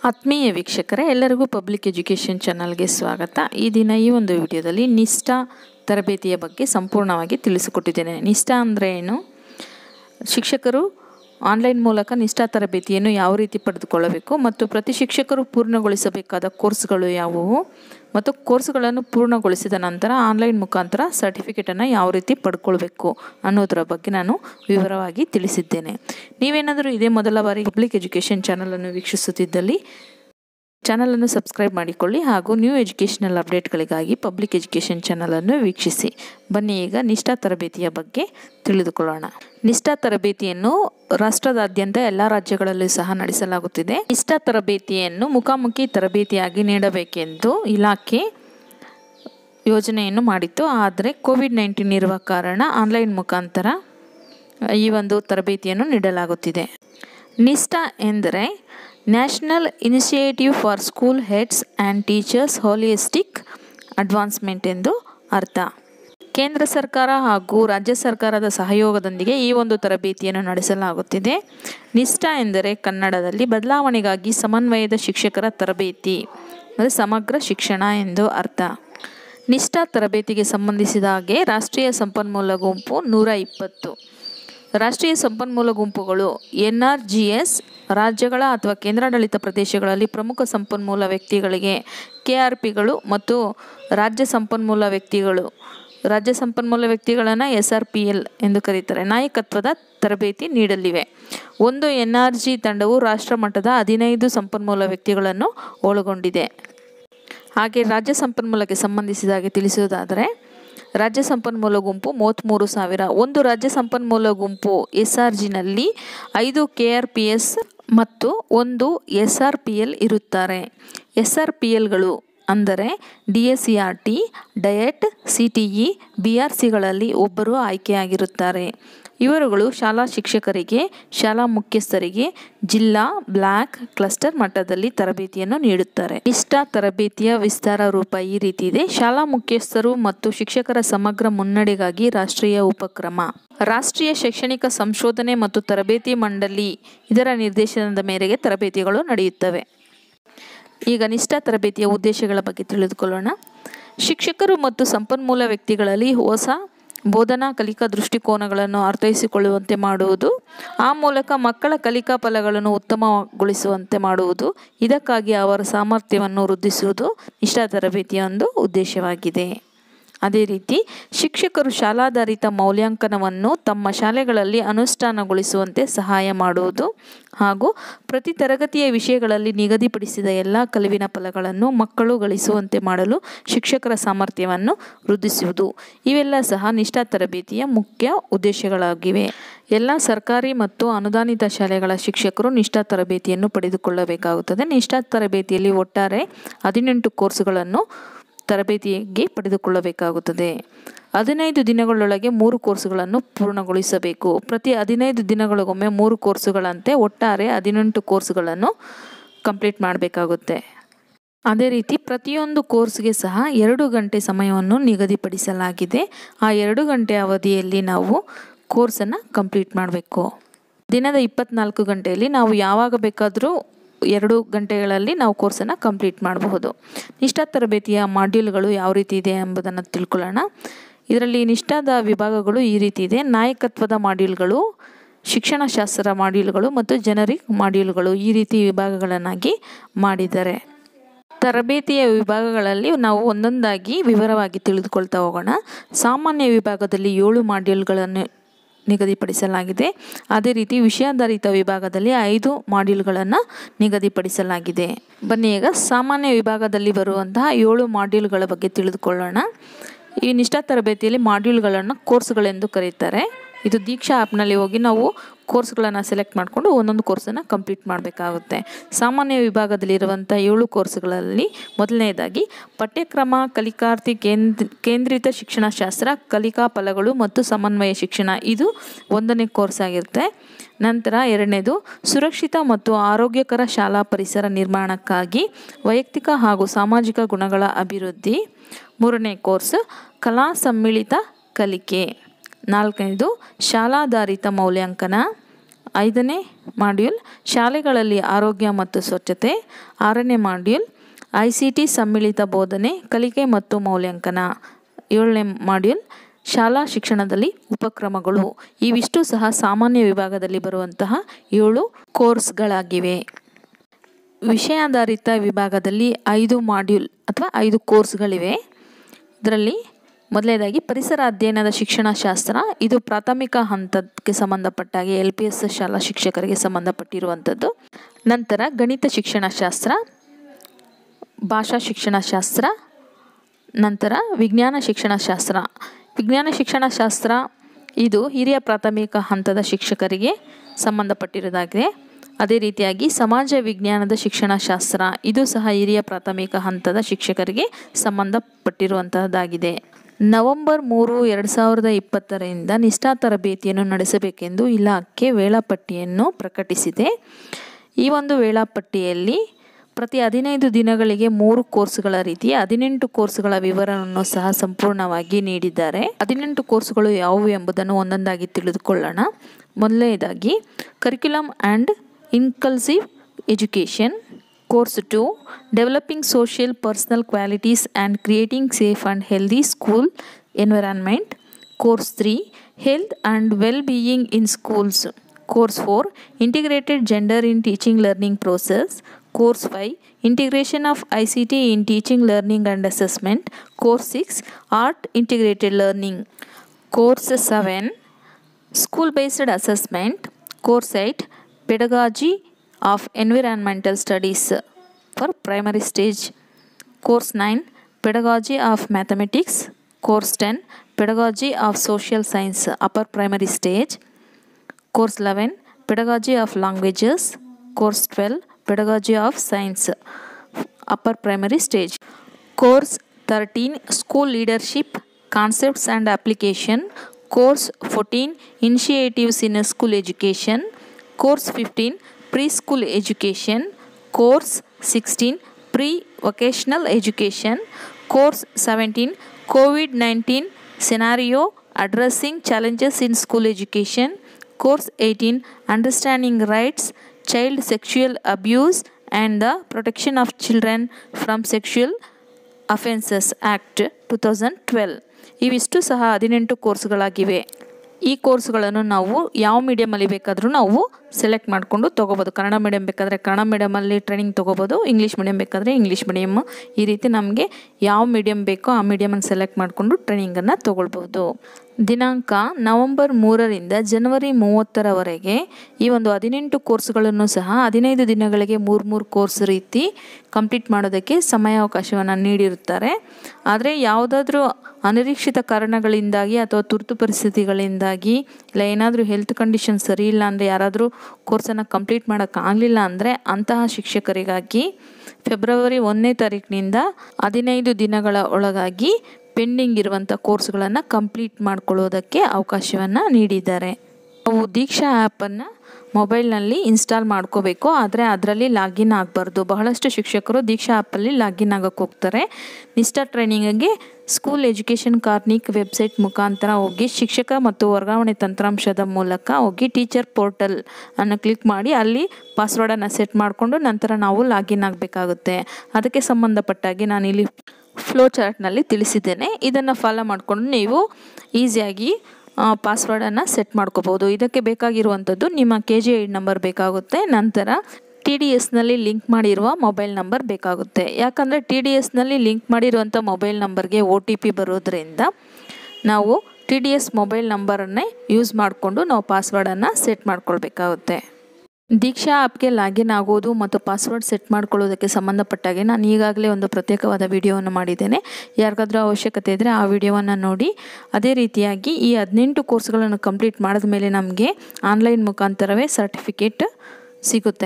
ಆತ್ಮೀಯ ವೀಕ್ಷಕರೇ ಎಲ್ಲರಿಗೂ ಪಬ್ಲಿಕ್ ಎಜುಕೇಷನ್ ಚಾನಲ್ಗೆ ಸ್ವಾಗತ ಈ ದಿನ ಈ ಒಂದು ವಿಡಿಯೋದಲ್ಲಿ ನಿಷ್ಠಾ ತರಬೇತಿಯ ಬಗ್ಗೆ ಸಂಪೂರ್ಣವಾಗಿ ತಿಳಿಸಿಕೊಟ್ಟಿದ್ದೇನೆ ನಿಷ್ಠಾ ಅಂದರೆ ಏನು ಶಿಕ್ಷಕರು ಆನ್ಲೈನ್ ಮೂಲಕ ನಿಷ್ಠಾ ತರಬೇತಿಯನ್ನು ಯಾವ ರೀತಿ ಪಡೆದುಕೊಳ್ಳಬೇಕು ಮತ್ತು ಪ್ರತಿ ಶಿಕ್ಷಕರು ಪೂರ್ಣಗೊಳಿಸಬೇಕಾದ ಕೋರ್ಸ್ಗಳು ಯಾವುವು ಮತ್ತು ಕೋರ್ಸ್ಗಳನ್ನು ಪೂರ್ಣಗೊಳಿಸಿದ ನಂತರ ಆನ್ಲೈನ್ ಮುಖಾಂತರ ಸರ್ಟಿಫಿಕೇಟನ್ನು ಯಾವ ರೀತಿ ಪಡ್ಕೊಳ್ಬೇಕು ಅನ್ನೋದರ ಬಗ್ಗೆ ನಾನು ವಿವರವಾಗಿ ತಿಳಿಸಿದ್ದೇನೆ ನೀವೇನಾದರೂ ಇದೇ ಮೊದಲ ಬಾರಿ ಪಬ್ಲಿಕ್ ಎಜುಕೇಷನ್ ಚಾನಲನ್ನು ವೀಕ್ಷಿಸುತ್ತಿದ್ದಲ್ಲಿ ಚಾನಲನ್ನು ಸಬ್ಸ್ಕ್ರೈಬ್ ಮಾಡಿಕೊಳ್ಳಿ ಹಾಗೂ ನ್ಯೂ ಎಜುಕೇಷನಲ್ ಅಪ್ಡೇಟ್ಗಳಿಗಾಗಿ ಪಬ್ಲಿಕ್ ಎಜುಕೇಷನ್ ಚಾನಲನ್ನು ವೀಕ್ಷಿಸಿ ಬನ್ನಿ ಈಗ ನಿಷ್ಠಾ ತರಬೇತಿಯ ಬಗ್ಗೆ ತಿಳಿದುಕೊಳ್ಳೋಣ ನಿಷ್ಠಾ ತರಬೇತಿಯನ್ನು ರಾಷ್ಟ್ರದಾದ್ಯಂತ ಎಲ್ಲ ರಾಜ್ಯಗಳಲ್ಲೂ ಸಹ ನಡೆಸಲಾಗುತ್ತಿದೆ ನಿಷ್ಠಾ ತರಬೇತಿಯನ್ನು ಮುಖಾಮುಖಿ ತರಬೇತಿಯಾಗಿ ನೀಡಬೇಕೆಂದು ಇಲಾಖೆ ಯೋಜನೆಯನ್ನು ಮಾಡಿತ್ತು ಆದರೆ ಕೋವಿಡ್ ನೈನ್ಟೀನ್ ಇರುವ ಕಾರಣ ಆನ್ಲೈನ್ ಮುಖಾಂತರ ಈ ಒಂದು ತರಬೇತಿಯನ್ನು ನೀಡಲಾಗುತ್ತಿದೆ ನಿಷ್ಠಾ ಎಂದರೆ national initiative for school heads and teachers holistic advancement ಎಂದು ಅರ್ಥ ಕೇಂದ್ರ ಸರ್ಕಾರ ಹಾಗೂ ರಾಜ್ಯ ಸರ್ಕಾರದ ಸಹಯೋಗದೊಂದಿಗೆ ಈ ಒಂದು ತರಬೇತಿಯನ್ನು ನಡೆಸಲಾಗುತ್ತಿದೆ ನಿಷ್ಠಾ ಎಂದರೆ ಕನ್ನಡದಲ್ಲಿ ಬದಲಾವಣೆಗಾಗಿ ಸಮನ್ವಯದ ಶಿಕ್ಷಕರ ತರಬೇತಿ ಅಂದರೆ ಸಮಗ್ರ ಶಿಕ್ಷಣ ಎಂದು ಅರ್ಥ ನಿಷ್ಠಾ ತರಬೇತಿಗೆ ಸಂಬಂಧಿಸಿದ ಹಾಗೆ ರಾಷ್ಟ್ರೀಯ ಸಂಪನ್ಮೂಲ ಗುಂಪು ನೂರ ಇಪ್ಪತ್ತು ರಾಷ್ಟ್ರೀಯ ಸಂಪನ್ಮೂಲ ಗುಂಪುಗಳು ಎನ್ ಆರ್ ಜಿ ಎಸ್ ರಾಜ್ಯಗಳ ಅಥವಾ ಕೇಂದ್ರಾಡಳಿತ ಪ್ರದೇಶಗಳಲ್ಲಿ ಪ್ರಮುಖ ಸಂಪನ್ಮೂಲ ವ್ಯಕ್ತಿಗಳಿಗೆ ಕೆ ಆರ್ ಪಿಗಳು ಮತ್ತು ರಾಜ್ಯ ಸಂಪನ್ಮೂಲ ವ್ಯಕ್ತಿಗಳು ರಾಜ್ಯ ಸಂಪನ್ಮೂಲ ವ್ಯಕ್ತಿಗಳನ್ನು ಎಸ್ ಆರ್ ಪಿ ಎಲ್ ಎಂದು ಕರೀತಾರೆ ನಾಯಕತ್ವದ ತರಬೇತಿ ನೀಡಲಿವೆ ಒಂದು ಎನ್ ಆರ್ ಜಿ ತಂಡವು ರಾಷ್ಟ್ರ ಮಟ್ಟದ ಹದಿನೈದು ಸಂಪನ್ಮೂಲ ವ್ಯಕ್ತಿಗಳನ್ನು ಒಳಗೊಂಡಿದೆ ಹಾಗೆ ರಾಜ್ಯ ಸಂಪನ್ಮೂಲಕ್ಕೆ ಸಂಬಂಧಿಸಿದ ಹಾಗೆ ತಿಳಿಸುವುದಾದರೆ ರಾಜ್ಯ ಸಂಪನ್ಮೂಲ ಗುಂಪು ಮೂವತ್ತ್ಮೂರು ಸಾವಿರ ಒಂದು ರಾಜ್ಯ ಸಂಪನ್ಮೂಲ ಗುಂಪು ಎಸ್ ಆರ್ ಜಿನಲ್ಲಿ ಐದು ಕೆ ಆರ್ ಪಿ ಎಸ್ ಮತ್ತು ಒಂದು ಎಸ್ ಆರ್ ಪಿ ಎಲ್ ಇರುತ್ತಾರೆ ಎಸ್ ಆರ್ ಪಿ ಎಲ್ಗಳು ಅಂದರೆ D S C R T DIET C T E B R ಸಿಗಳಲ್ಲಿ ಒಬ್ಬರು ಆಯ್ಕೆಯಾಗಿರುತ್ತಾರೆ ಇವರುಗಳು ಶಾಲಾ ಶಿಕ್ಷಕರಿಗೆ ಶಾಲಾ ಮುಖ್ಯಸ್ಥರಿಗೆ ಜಿಲ್ಲಾ ಬ್ಲಾಕ್ ಕ್ಲಸ್ಟರ್ ಮಟ್ಟದಲ್ಲಿ ತರಬೇತಿಯನ್ನು ನೀಡುತ್ತಾರೆ ಇಷ್ಟ ತರಬೇತಿಯ ವಿಸ್ತಾರ ರೂಪ ಈ ರೀತಿ ಇದೆ ಶಾಲಾ ಮುಖ್ಯಸ್ಥರು ಮತ್ತು ಶಿಕ್ಷಕರ ಸಮಗ್ರ ಮುನ್ನಡೆಗಾಗಿ ರಾಷ್ಟ್ರೀಯ ಉಪಕ್ರಮ ರಾಷ್ಟ್ರೀಯ ಶೈಕ್ಷಣಿಕ ಸಂಶೋಧನೆ ಮತ್ತು ತರಬೇತಿ ಮಂಡಳಿ ಇದರ ನಿರ್ದೇಶನದ ಮೇರೆಗೆ ತರಬೇತಿಗಳು ನಡೆಯುತ್ತವೆ ಈಗ ನಿಷ್ಠಾ ತರಬೇತಿಯ ಉದ್ದೇಶಗಳ ಬಗ್ಗೆ ತಿಳಿದುಕೊಳ್ಳೋಣ ಶಿಕ್ಷಕರು ಮತ್ತು ಸಂಪನ್ಮೂಲ ವ್ಯಕ್ತಿಗಳಲ್ಲಿ ಹೊಸ ಬೋಧನಾ ಕಲಿಕಾ ದೃಷ್ಟಿಕೋನಗಳನ್ನು ಅರ್ಥೈಸಿಕೊಳ್ಳುವಂತೆ ಮಾಡುವುದು ಆ ಮೂಲಕ ಮಕ್ಕಳ ಕಲಿಕಾ ಫಲಗಳನ್ನು ಉತ್ತಮಗೊಳಿಸುವಂತೆ ಮಾಡುವುದು ಇದಕ್ಕಾಗಿ ಅವರ ಸಾಮರ್ಥ್ಯವನ್ನು ವೃದ್ಧಿಸುವುದು ನಿಷ್ಠಾ ತರಬೇತಿಯ ಒಂದು ಉದ್ದೇಶವಾಗಿದೆ ಅದೇ ರೀತಿ ಶಿಕ್ಷಕರು ಶಾಲಾಧಾರಿತ ಮೌಲ್ಯಾಂಕನವನ್ನು ತಮ್ಮ ಶಾಲೆಗಳಲ್ಲಿ ಅನುಷ್ಠಾನಗೊಳಿಸುವಂತೆ ಸಹಾಯ ಮಾಡುವುದು ಹಾಗೂ ಪ್ರತಿ ತರಗತಿಯ ವಿಷಯಗಳಲ್ಲಿ ನಿಗದಿಪಡಿಸಿದ ಎಲ್ಲ ಕಲಿವಿನ ಫಲಗಳನ್ನು ಮಕ್ಕಳು ಗಳಿಸುವಂತೆ ಮಾಡಲು ಶಿಕ್ಷಕರ ಸಾಮರ್ಥ್ಯವನ್ನು ವೃದ್ಧಿಸುವುದು ಇವೆಲ್ಲ ಸಹ ನಿಷ್ಠಾ ತರಬೇತಿಯ ಮುಖ್ಯ ಉದ್ದೇಶಗಳಾಗಿವೆ ಎಲ್ಲ ಸರ್ಕಾರಿ ಮತ್ತು ಅನುದಾನಿತ ಶಾಲೆಗಳ ಶಿಕ್ಷಕರು ನಿಷ್ಠಾ ತರಬೇತಿಯನ್ನು ಪಡೆದುಕೊಳ್ಳಬೇಕಾಗುತ್ತದೆ ನಿಷ್ಠಾ ತರಬೇತಿಯಲ್ಲಿ ಒಟ್ಟಾರೆ ಹದಿನೆಂಟು ಕೋರ್ಸುಗಳನ್ನು ತರಬೇತಿಗೆ ಪಡೆದುಕೊಳ್ಳಬೇಕಾಗುತ್ತದೆ ಹದಿನೈದು ದಿನಗಳೊಳಗೆ ಮೂರು ಕೋರ್ಸುಗಳನ್ನು ಪೂರ್ಣಗೊಳಿಸಬೇಕು ಪ್ರತಿ ಹದಿನೈದು ದಿನಗಳಿಗೊಮ್ಮೆ ಮೂರು ಕೋರ್ಸುಗಳಂತೆ ಒಟ್ಟಾರೆ ಹದಿನೆಂಟು ಕೋರ್ಸುಗಳನ್ನು ಕಂಪ್ಲೀಟ್ ಮಾಡಬೇಕಾಗುತ್ತೆ ಅದೇ ರೀತಿ ಪ್ರತಿಯೊಂದು ಕೋರ್ಸ್ಗೆ ಸಹ ಎರಡು ಗಂಟೆ ಸಮಯವನ್ನು ನಿಗದಿಪಡಿಸಲಾಗಿದೆ ಆ ಎರಡು ಗಂಟೆ ಅವಧಿಯಲ್ಲಿ ನಾವು ಕೋರ್ಸನ್ನು ಕಂಪ್ಲೀಟ್ ಮಾಡಬೇಕು ದಿನದ ಇಪ್ಪತ್ನಾಲ್ಕು ಗಂಟೆಯಲ್ಲಿ ನಾವು ಯಾವಾಗ ಬೇಕಾದರೂ ಎರಡು ಗಂಟೆಗಳಲ್ಲಿ ನಾವು ಕೋರ್ಸನ್ನು ಕಂಪ್ಲೀಟ್ ಮಾಡಬಹುದು ನಿಷ್ಠಾ ತರಬೇತಿಯ ಮಾಡ್ಯೂಲ್ಗಳು ಯಾವ ರೀತಿ ಇದೆ ಎಂಬುದನ್ನು ತಿಳ್ಕೊಳ್ಳೋಣ ಇದರಲ್ಲಿ ನಿಷ್ಠಾದ ವಿಭಾಗಗಳು ಈ ರೀತಿ ಇದೆ ನಾಯಕತ್ವದ ಮಾಡ್ಯೂಲ್ಗಳು ಶಿಕ್ಷಣಶಾಸ್ತ್ರ ಮಾಡ್ಯೂಲ್ಗಳು ಮತ್ತು ಜನರಿಕ್ ಮಾಡ್ಯೂಲ್ಗಳು ಈ ರೀತಿ ವಿಭಾಗಗಳನ್ನಾಗಿ ಮಾಡಿದ್ದಾರೆ ತರಬೇತಿಯ ವಿಭಾಗಗಳಲ್ಲಿ ನಾವು ಒಂದೊಂದಾಗಿ ವಿವರವಾಗಿ ತಿಳಿದುಕೊಳ್ತಾ ಹೋಗೋಣ ಸಾಮಾನ್ಯ ವಿಭಾಗದಲ್ಲಿ ಏಳು ಮಾಡ್ಯೂಲ್ಗಳನ್ನು ನಿಗದಿಪಡಿಸಲಾಗಿದೆ ಅದೇ ರೀತಿ ವಿಷಯಾಧಾರಿತ ವಿಭಾಗದಲ್ಲಿ ಐದು ಮಾಡ್ಯೂಲ್ಗಳನ್ನು ನಿಗದಿಪಡಿಸಲಾಗಿದೆ ಬನ್ನಿ ಈಗ ಸಾಮಾನ್ಯ ವಿಭಾಗದಲ್ಲಿ ಬರುವಂತಹ ಏಳು ಮಾಡ್ಯೂಲ್ಗಳ ಬಗ್ಗೆ ತಿಳಿದುಕೊಳ್ಳೋಣ ಈ ನಿಷ್ಠಾ ತರಬೇತಿಯಲ್ಲಿ ಮಾಡ್ಯೂಲ್ಗಳನ್ನು ಕೋರ್ಸ್ಗಳೆಂದು ಕರೀತಾರೆ ಇದು ದೀಕ್ಷಾ ಆ್ಯಪ್ನಲ್ಲಿ ಹೋಗಿ ನಾವು ಕೋರ್ಸ್ಗಳನ್ನು ಸೆಲೆಕ್ಟ್ ಮಾಡಿಕೊಂಡು ಒಂದೊಂದು ಕೋರ್ಸನ್ನು ಕಂಪ್ಲೀಟ್ ಮಾಡಬೇಕಾಗುತ್ತೆ ಸಾಮಾನ್ಯ ವಿಭಾಗದಲ್ಲಿರುವಂಥ ಏಳು ಕೋರ್ಸ್ಗಳಲ್ಲಿ ಮೊದಲನೇದಾಗಿ ಪಠ್ಯಕ್ರಮ ಕಲಿಕಾರ್ಥಿ ಕೇಂದ್ರ ಕೇಂದ್ರಿತ ಶಿಕ್ಷಣಶಾಸ್ತ್ರ ಕಲಿಕಾ ಫಲಗಳು ಮತ್ತು ಸಮನ್ವಯ ಶಿಕ್ಷಣ ಇದು ಒಂದನೇ ಕೋರ್ಸ್ ಆಗಿರುತ್ತೆ ನಂತರ ಎರಡನೇದು ಸುರಕ್ಷಿತ ಮತ್ತು ಆರೋಗ್ಯಕರ ಶಾಲಾ ಪರಿಸರ ನಿರ್ಮಾಣಕ್ಕಾಗಿ ವೈಯಕ್ತಿಕ ಹಾಗೂ ಸಾಮಾಜಿಕ ಗುಣಗಳ ಅಭಿವೃದ್ಧಿ ಮೂರನೇ ಕೋರ್ಸ್ ಕಲಾ ಸಮ್ಮಿಳಿತ ಕಲಿಕೆ ನಾಲ್ಕನೇದು ಶಾಲಾಧಾರಿತ ಮೌಲ್ಯಾಂಕನ ಐದನೇ ಮಾಡ್ಯೂಲ್ ಶಾಲೆಗಳಲ್ಲಿ ಆರೋಗ್ಯ ಮತ್ತು ಸ್ವಚ್ಛತೆ ಆರನೇ ಮಾಡ್ಯೂಲ್ ಐ ಸಿ ಟಿ ಸಮ್ಮಿಳಿತ ಬೋಧನೆ ಕಲಿಕೆ ಮತ್ತು ಮೌಲ್ಯಾಂಕನ ಏಳನೇ ಮಾಡ್ಯೂಲ್ ಶಾಲಾ ಶಿಕ್ಷಣದಲ್ಲಿ ಉಪಕ್ರಮಗಳು ಇವಿಷ್ಟು ಸಹ ಸಾಮಾನ್ಯ ವಿಭಾಗದಲ್ಲಿ ಬರುವಂತಹ ಏಳು ಕೋರ್ಸ್ಗಳಾಗಿವೆ ವಿಷಯಾಧಾರಿತ ವಿಭಾಗದಲ್ಲಿ ಐದು ಮಾಡ್ಯೂಲ್ ಅಥವಾ ಐದು ಕೋರ್ಸ್ಗಳಿವೆ ಇದರಲ್ಲಿ ಮೊದಲನೇದಾಗಿ ಪರಿಸರ ಅಧ್ಯಯನದ ಶಿಕ್ಷಣಶಾಸ್ತ್ರ ಇದು ಪ್ರಾಥಮಿಕ ಹಂತಕ್ಕೆ ಸಂಬಂಧಪಟ್ಟಾಗೆ ಎಲ್ ಪಿ ಎಸ್ ಶಾಲಾ ಶಿಕ್ಷಕರಿಗೆ ಸಂಬಂಧಪಟ್ಟಿರುವಂಥದ್ದು ನಂತರ ಗಣಿತ ಶಿಕ್ಷಣಶಾಸ್ತ್ರ ಭಾಷಾ ಶಿಕ್ಷಣಶಾಸ್ತ್ರ ನಂತರ ವಿಜ್ಞಾನ ಶಿಕ್ಷಣಶಾಸ್ತ್ರ ವಿಜ್ಞಾನ ಶಿಕ್ಷಣಶಾಸ್ತ್ರ ಇದು ಹಿರಿಯ ಪ್ರಾಥಮಿಕ ಹಂತದ ಶಿಕ್ಷಕರಿಗೆ ಸಂಬಂಧಪಟ್ಟಿರೋದಾಗಿದೆ ಅದೇ ರೀತಿಯಾಗಿ ಸಮಾಜ ವಿಜ್ಞಾನದ ಶಿಕ್ಷಣಶಾಸ್ತ್ರ ಇದು ಸಹ ಹಿರಿಯ ಪ್ರಾಥಮಿಕ ಹಂತದ ಶಿಕ್ಷಕರಿಗೆ ಸಂಬಂಧಪಟ್ಟಿರುವಂತಹದ್ದಾಗಿದೆ ನವೆಂಬರ್ ಮೂರು ಎರಡು ಸಾವಿರದ ಇಪ್ಪತ್ತರಿಂದ ನಿಷ್ಠಾ ತರಬೇತಿಯನ್ನು ನಡೆಸಬೇಕೆಂದು ಇಲಾಖೆ ವೇಳಾಪಟ್ಟಿಯನ್ನು ಪ್ರಕಟಿಸಿದೆ ಈ ಒಂದು ವೇಳಾಪಟ್ಟಿಯಲ್ಲಿ ಪ್ರತಿ ಹದಿನೈದು ದಿನಗಳಿಗೆ ಮೂರು ಕೋರ್ಸ್ಗಳ ರೀತಿ ಹದಿನೆಂಟು ಕೋರ್ಸ್ಗಳ ವಿವರವನ್ನು ಸಹ ಸಂಪೂರ್ಣವಾಗಿ ನೀಡಿದ್ದಾರೆ ಹದಿನೆಂಟು ಕೋರ್ಸ್ಗಳು ಯಾವುವು ಎಂಬುದನ್ನು ಒಂದೊಂದಾಗಿ ತಿಳಿದುಕೊಳ್ಳೋಣ ಮೊದಲನೇದಾಗಿ curriculum and inclusive education course two developing social personal qualities and creating safe and healthy school environment course three health and well being in schools course four integrated gender in teaching learning process course five integration of I C T in teaching learning and assessment course six art integrated learning course seven school based assessment course eight pedagogy of environmental studies for primary stage course nine pedagogy of mathematics course ten pedagogy of social science upper primary stage course eleven pedagogy of languages course twelve pedagogy of science upper primary stage course thirteen school leadership concepts and application course fourteen initiatives in school education course fifteen pre school education course sixteen pre vocational education course seventeen COVID nineteen scenario addressing challenges in school education course eighteen understanding rights child sexual abuse and the protection of children from sexual offences act two thousand twelve ಇವಿಷ್ಟು ಸಹ ಹದಿನೆಂಟು ಕೋರ್ಸ್ಗಳಾಗಿವೆ ಈ ಕೋರ್ಸ್ಗಳನ್ನು ನಾವು ಯಾವ ಮೀಡಿಯಮಲ್ಲಿ ಬೇಕಾದರೂ ನಾವು select ಮಾಡಿಕೊಂಡು ತೊಗೋಬೋದು ಕನ್ನಡ ಮೀಡಿಯಮ್ ಬೇಕಾದರೆ ಕನ್ನಡ ಮೀಡಿಯಮಲ್ಲಿ ಟ್ರೈನಿಂಗ್ ತೊಗೋಬೋದು ಇಂಗ್ಲೀಷ್ ಮೀಡಿಯಮ್ ಬೇಕಾದರೆ ಇಂಗ್ಲೀಷ್ ಮೀಡಿಯಮ್ ಈ ರೀತಿ ನಮಗೆ ಯಾವ ಮೀಡಿಯಮ್ ಬೇಕೋ ಆ ಮೀಡಿಯಮನ್ನು ಸೆಲೆಕ್ಟ್ ಮಾಡಿಕೊಂಡು ಟ್ರೈನಿಂಗನ್ನು ತೊಗೊಳ್ಬೋದು ದಿನಾಂಕ ನವಂಬರ್ ಮೂರರಿಂದ ಜನವರಿ ಮೂವತ್ತರವರೆಗೆ ಈ ಒಂದು ಹದಿನೆಂಟು ಕೋರ್ಸ್ಗಳನ್ನು ಸಹ ಹದಿನೈದು ದಿನಗಳಿಗೆ ಮೂರು ಮೂರು ಕೋರ್ಸ್ ರೀತಿ ಕಂಪ್ಲೀಟ್ ಮಾಡೋದಕ್ಕೆ ಸಮಯಾವಕಾಶವನ್ನು ನೀಡಿರುತ್ತಾರೆ ಆದರೆ ಯಾವುದಾದ್ರೂ ಅನಿರೀಕ್ಷಿತ ಕಾರಣಗಳಿಂದಾಗಿ ಅಥವಾ ತುರ್ತು ಪರಿಸ್ಥಿತಿಗಳಿಂದಾಗಿ ಇಲ್ಲ ಏನಾದರೂ ಹೆಲ್ತ್ ಕಂಡೀಷನ್ ಸರಿ ಇಲ್ಲ ಅಂದರೆ ಯಾರಾದರೂ ಕೋರ್ಸನ್ನು ಕಂಪ್ಲೀಟ್ ಮಾಡೋಕ್ಕಾಗಲಿಲ್ಲ ಅಂದರೆ ಅಂತಹ ಶಿಕ್ಷಕರಿಗಾಗಿ ಫೆಬ್ರವರಿ ಒಂದನೇ ತಾರೀಕಿನಿಂದ ಹದಿನೈದು ದಿನಗಳ ಒಳಗಾಗಿ ಪೆಂಡಿಂಗ್ ಇರುವಂಥ ಕೋರ್ಸ್ಗಳನ್ನು ಕಂಪ್ಲೀಟ್ ಮಾಡ್ಕೊಳ್ಳೋದಕ್ಕೆ ಅವಕಾಶವನ್ನು ನೀಡಿದ್ದಾರೆ ನಾವು ದೀಕ್ಷಾ ಆ್ಯಪನ್ನು ಮೊಬೈಲ್ನಲ್ಲಿ ಇನ್ಸ್ಟಾಲ್ ಮಾಡ್ಕೋಬೇಕು ಆದರೆ ಅದರಲ್ಲಿ ಲಾಗಿನ್ ಆಗಬಾರ್ದು ಬಹಳಷ್ಟು ಶಿಕ್ಷಕರು ದೀಕ್ಷಾ ಆ್ಯಪಲ್ಲಿ ಲಾಗಿನ್ ಆಗೋಕ್ಕೆ ಹೋಗ್ತಾರೆ ನಿಷ್ಠಾ ಟ್ರೈನಿಂಗಿಗೆ ಸ್ಕೂಲ್ ಎಜುಕೇಷನ್ ಕಾರ್ನಿಕ್ ವೆಬ್ಸೈಟ್ ಮುಖಾಂತರ ಹೋಗಿ ಶಿಕ್ಷಕ ಮತ್ತು ವರ್ಗಾವಣೆ ತಂತ್ರಾಂಶದ ಮೂಲಕ ಹೋಗಿ ಟೀಚರ್ ಪೋರ್ಟಲ್ ಅನ್ನು ಕ್ಲಿಕ್ ಮಾಡಿ ಅಲ್ಲಿ ಪಾಸ್ವರ್ಡನ್ನು ಸೆಟ್ ಮಾಡಿಕೊಂಡು ನಂತರ ನಾವು ಲಾಗಿನ್ ಆಗಬೇಕಾಗುತ್ತೆ ಅದಕ್ಕೆ ಸಂಬಂಧಪಟ್ಟಾಗಿ ನಾನಿಲ್ಲಿ ಫ್ಲೋ ಚಾರ್ಟ್ನಲ್ಲಿ ತಿಳಿಸಿದ್ದೇನೆ ಇದನ್ನು ಫಾಲೋ ಮಾಡಿಕೊಂಡು ನೀವು ಈಸಿಯಾಗಿ ಪಾಸ್ವರ್ಡನ್ನು ಸೆಟ್ ಮಾಡ್ಕೋಬೋದು ಇದಕ್ಕೆ ಬೇಕಾಗಿರುವಂಥದ್ದು ನಿಮ್ಮ ಕೆ ಜಿ ಐ ನಂಬರ್ ಬೇಕಾಗುತ್ತೆ ನಂತರ ಟಿ ಡಿ ಎಸ್ನಲ್ಲಿ ಲಿಂಕ್ ಮಾಡಿರುವ ಮೊಬೈಲ್ ನಂಬರ್ ಬೇಕಾಗುತ್ತೆ ಯಾಕಂದರೆ ಟಿ ಡಿ ಎಸ್ನಲ್ಲಿ ಲಿಂಕ್ ಮಾಡಿರುವಂಥ ಮೊಬೈಲ್ ನಂಬರ್ಗೆ ಒ ಟಿ ಪಿ ಬರೋದ್ರಿಂದ ನಾವು ಟಿ ಡಿ ಎಸ್ ಮೊಬೈಲ್ ನಂಬರನ್ನೇ ಯೂಸ್ ಮಾಡಿಕೊಂಡು ನಾವು ಪಾಸ್ವರ್ಡನ್ನು ಸೆಟ್ ಮಾಡ್ಕೊಳ್ಬೇಕಾಗುತ್ತೆ ದೀಕ್ಷಾ ಆ್ಯಪ್ಗೆ ಲಾಗಿನ್ ಆಗೋದು ಮತ್ತು ಪಾಸ್ವರ್ಡ್ ಸೆಟ್ ಮಾಡ್ಕೊಳ್ಳೋದಕ್ಕೆ ಸಂಬಂಧಪಟ್ಟಾಗೆ ನಾನು ಈಗಾಗಲೇ ಒಂದು ಪ್ರತ್ಯೇಕವಾದ ವಿಡಿಯೋವನ್ನು ಮಾಡಿದ್ದೇನೆ ಯಾರಿಗಾದ್ರೂ ಅವಶ್ಯಕತೆ ಇದ್ದರೆ ಆ ವಿಡಿಯೋವನ್ನು ನೋಡಿ ಅದೇ ರೀತಿಯಾಗಿ ಈ ಹದಿನೆಂಟು ಕೋರ್ಸ್ಗಳನ್ನು ಕಂಪ್ಲೀಟ್ ಮಾಡಿದ ಮೇಲೆ ನಮಗೆ ಆನ್ಲೈನ್ ಮುಖಾಂತರವೇ ಸರ್ಟಿಫಿಕೇಟ್ ಸಿಗುತ್ತೆ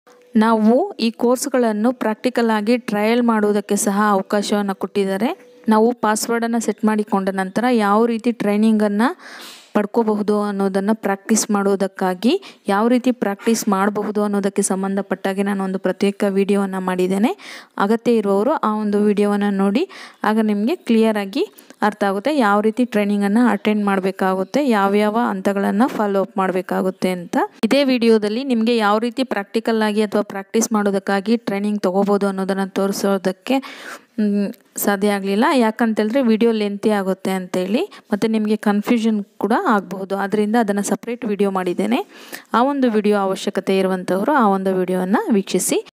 ನಾವು ಈ ಕೋರ್ಸ್ಗಳನ್ನು ಪ್ರಾಕ್ಟಿಕಲ್ ಆಗಿ ಟ್ರಯಲ್ ಮಾಡುವುದಕ್ಕೆ ಸಹ ಅವಕಾಶವನ್ನು ಕೊಟ್ಟಿದ್ದಾರೆ ನಾವು ಪಾಸ್ವರ್ಡನ್ನು ಸೆಟ್ ಮಾಡಿಕೊಂಡ ನಂತರ ಯಾವ ರೀತಿ ಟ್ರೈನಿಂಗನ್ನು ಪಡ್ಕೋಬಹುದು ಅನ್ನೋದನ್ನು ಪ್ರಾಕ್ಟೀಸ್ ಮಾಡೋದಕ್ಕಾಗಿ ಯಾವ ರೀತಿ ಪ್ರಾಕ್ಟೀಸ್ ಮಾಡಬಹುದು ಅನ್ನೋದಕ್ಕೆ ಸಂಬಂಧಪಟ್ಟಾಗೆ ನಾನು ಒಂದು ಪ್ರತ್ಯೇಕ ವಿಡಿಯೋವನ್ನು ಮಾಡಿದ್ದೇನೆ ಅಗತ್ಯ ಇರುವವರು ಆ ಒಂದು ವಿಡಿಯೋವನ್ನು ನೋಡಿ ಆಗ ನಿಮಗೆ ಕ್ಲಿಯರಾಗಿ ಅರ್ಥ ಆಗುತ್ತೆ ಯಾವ ರೀತಿ ಟ್ರೈನಿಂಗನ್ನು ಅಟೆಂಡ್ ಮಾಡಬೇಕಾಗುತ್ತೆ ಯಾವ್ಯಾವ ಹಂತಗಳನ್ನು ಫಾಲೋ ಅಪ್ ಮಾಡಬೇಕಾಗುತ್ತೆ ಅಂತ ಇದೇ ವಿಡಿಯೋದಲ್ಲಿ ನಿಮಗೆ ಯಾವ ರೀತಿ ಪ್ರಾಕ್ಟಿಕಲ್ ಆಗಿ ಅಥವಾ ಪ್ರಾಕ್ಟೀಸ್ ಮಾಡೋದಕ್ಕಾಗಿ ಟ್ರೈನಿಂಗ್ ತೊಗೋಬೋದು ಅನ್ನೋದನ್ನು ತೋರಿಸೋದಕ್ಕೆ ಸಾಧ್ಯ ಆಗಲಿಲ್ಲ ಯಾಕಂತೇಳಿದ್ರೆ ವಿಡಿಯೋ ಲೆಂತಿ ಆಗುತ್ತೆ ಅಂತೇಳಿ ಮತ್ತು ನಿಮಗೆ ಕನ್ಫ್ಯೂಷನ್ ಕೂಡ ಆಗಬಹುದು ಆದ್ದರಿಂದ ಅದನ್ನು ಸಪ್ರೇಟ್ ವಿಡಿಯೋ ಮಾಡಿದ್ದೇನೆ ಆ ಒಂದು ವಿಡಿಯೋ ಅವಶ್ಯಕತೆ ಇರುವಂಥವರು ಆ ಒಂದು ವಿಡಿಯೋವನ್ನು ವೀಕ್ಷಿಸಿ